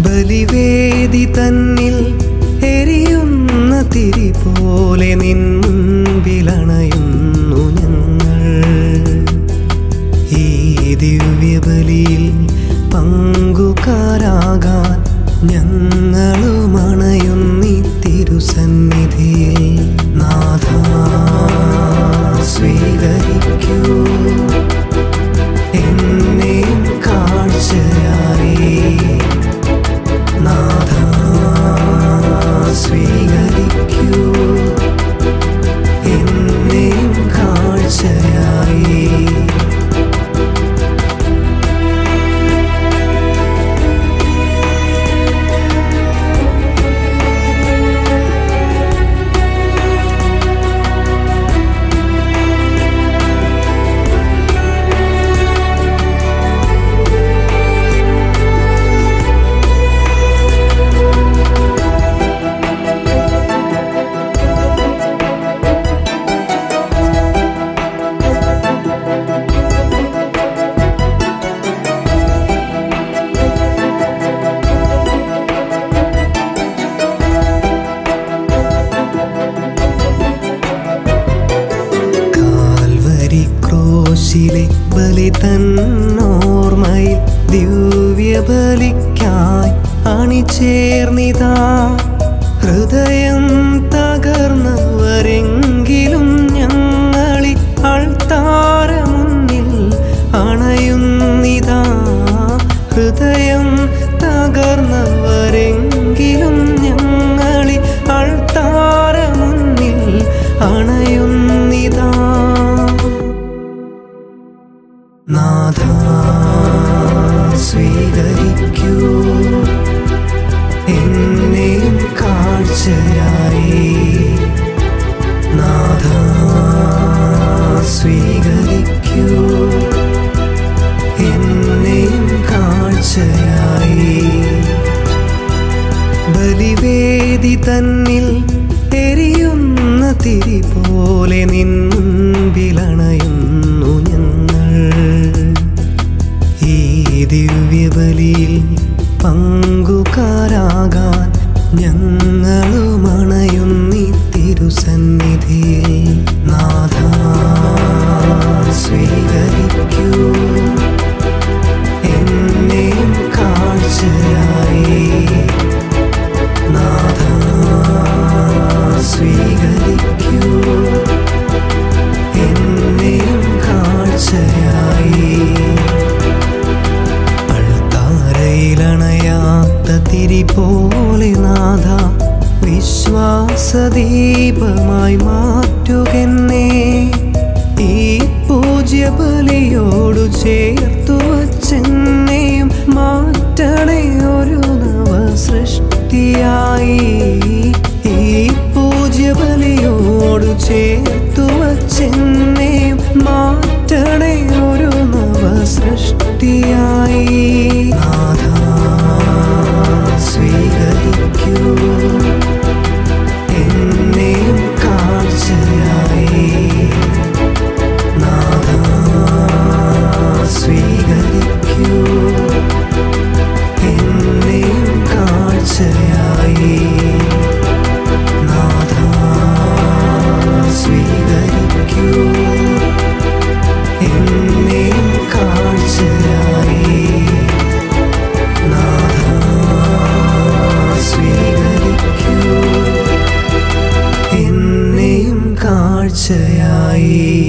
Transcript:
ബലിവേദി തന്നിൽ എരിയുന്ന തിരി പോലെ നിൻ മുൻപിലണയുന്നു ഞങ്ങൾ ഈ ദിവ്യബലിയിൽ പങ്കുകാരാകാൻ ഞങ്ങളുമണയുന്നി തിരുസന്നിധിയിൽ നാഥ സ്വീകരിക്കൂ എന്നെ കാഴ്ചയായി നാഥ സ്വീകരിക്കൂ എന്നെ കാഴ്ചയായി കാൽവരി ക്രോശിലെ ബലി തന്നോർമ്മയിൽ ദിവ്യബലിക്കായി അണിചേർന്നിതാ ഹൃദയം തകർന്നവരെങ്കിലും ഞങ്ങളി അൾത്താര മുന്നിൽ അണയുന്നിതാ ഹൃദയം തകർന്നവരെങ്കിലും ഞങ്ങളി അൾത്താര മുന്നിൽ അണയുന്നിതാ നാഥ സ്വീകരിക്കൂ എന്നെയും കാഴ്ചയായി നാഥ സ്വീകരിക്കൂ എന്നെയും കാഴ്ചയായി ബലിവേദി തന്നിൽ എരിയുന്ന തിരി പോലെ നിൻ മുൻപിലണയുന്നു ഞങ്ങൾ ഈ ദിവ്യബലിയിൽ പങ്കുകാരാകാൻ ഞങ്ങളുമണയുന്നി തിരുസന്നിധിയിൽ നാഥ സ്വീകരിക്കൂ എന്നെയും കാഴ്ചയായി നാഥ സ്വീകരിക്കൂ എന്നെയും കാഴ്ചയായി അൾത്താരയിലണയാത്ത തിരി പോലെ നാഥ വിശ്വാസദീപമായി മാറ്റുകെന്നെ ഈ പൂജ്യബലിയോടു ചേർത്തു വച്ചെന്നെയും മാറ്റണേ ഒരു നവ സൃഷ്ടിയായി ഈ പൂജ്യബലിയോടു ചേർത്തു വച്ചെന്നെയും മാറ്റണേ ഒരു നവ സൃഷ്ടിയായി നാഥ സ്വീകരിക്കൂ എന്നെയും കാഴ്ചയായി നാഥ സ്വീകരിക്കൂ എന്നെയും കാഴ്ചയായി നാഥ സ്വീകരിക്കൂ എന്നെയും കാഴ്ചയായി നാഥ സ്വീകരിക്കൂ എന്നെയും കാഴ്ചയായി